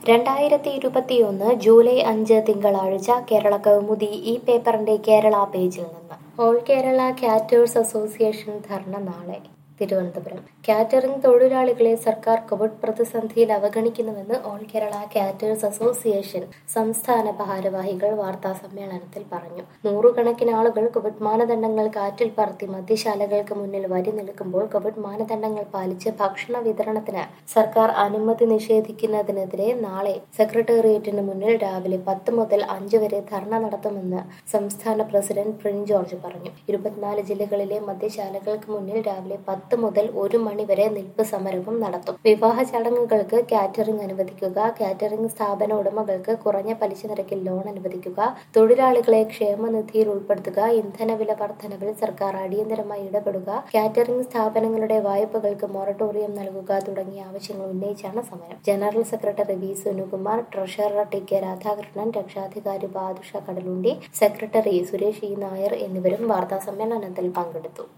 രണ്ടായിരത്തി ഇരുപത്തിയൊന്ന് ജൂലൈ അഞ്ച് തിങ്കളാഴ്ച കേരള കൗമുദി ഈ പേപ്പറിന്റെ കേരള പേജിൽ നിന്ന് ഓൾ കേരള കാറ്റേഴ്സ് അസോസിയേഷൻ ധർണ നാളെ തിരുവനന്തപുരം കാറ്ററിംഗ് തൊഴിലാളികളെ സർക്കാർ കോവിഡ് പ്രതിസന്ധിയിൽ അവഗണിക്കുന്നുവെന്ന് ഓൾ കേരള കാറ്റേഴ്സ് അസോസിയേഷൻ സംസ്ഥാന ഭാരവാഹികൾ വാർത്താ സമ്മേളനത്തിൽ പറഞ്ഞു നൂറുകണക്കിന് ആളുകൾ കോവിഡ് മാനദണ്ഡങ്ങൾ കാറ്റിൽ പറത്തി മദ്യശാലകൾക്ക് മുന്നിൽ വരി നിൽക്കുമ്പോൾ കോവിഡ് മാനദണ്ഡങ്ങൾ പാലിച്ച് ഭക്ഷണ വിതരണത്തിന് സർക്കാർ അനുമതി നിഷേധിക്കുന്നതിനെതിരെ നാളെ സെക്രട്ടേറിയറ്റിന് മുന്നിൽ രാവിലെ പത്ത് മുതൽ അഞ്ച് വരെ ധർണ നടത്തുമെന്ന് സംസ്ഥാന പ്രസിഡന്റ് പ്രിൻ ജോർജ് പറഞ്ഞു ഇരുപത്തിനാല് ജില്ലകളിലെ മദ്യശാലകൾക്ക് മുന്നിൽ രാവിലെ പത്ത് മുതൽ ഒരു മണി വരെ നിൽപ്പ് സമരവും നടത്തും വിവാഹ ചടങ്ങുകൾക്ക് കാറ്ററിംഗ് അനുവദിക്കുക കാറ്ററിംഗ് സ്ഥാപന ഉടമകൾക്ക് കുറഞ്ഞ പലിശ നിരക്കിൽ ലോൺ അനുവദിക്കുക തൊഴിലാളികളെ ക്ഷേമനിധിയിൽ ഉൾപ്പെടുത്തുക ഇന്ധനവില വർധനവിൽ സർക്കാർ അടിയന്തരമായി ഇടപെടുക കാറ്ററിംഗ് സ്ഥാപനങ്ങളുടെ വായ്പകൾക്ക് മൊറട്ടോറിയം നൽകുക തുടങ്ങിയ ആവശ്യങ്ങൾ ഉന്നയിച്ചാണ് സമരം general secretary V Sunukumar treasurer T K Radhakrishnan രക്ഷാധികാരി ബാദുഷ കടലുണ്ടി സെക്രട്ടറി സുരേഷ് ഇ നായർ എന്നിവരും വാർത്താ സമ്മേളനത്തിൽ പങ്കെടുത്തു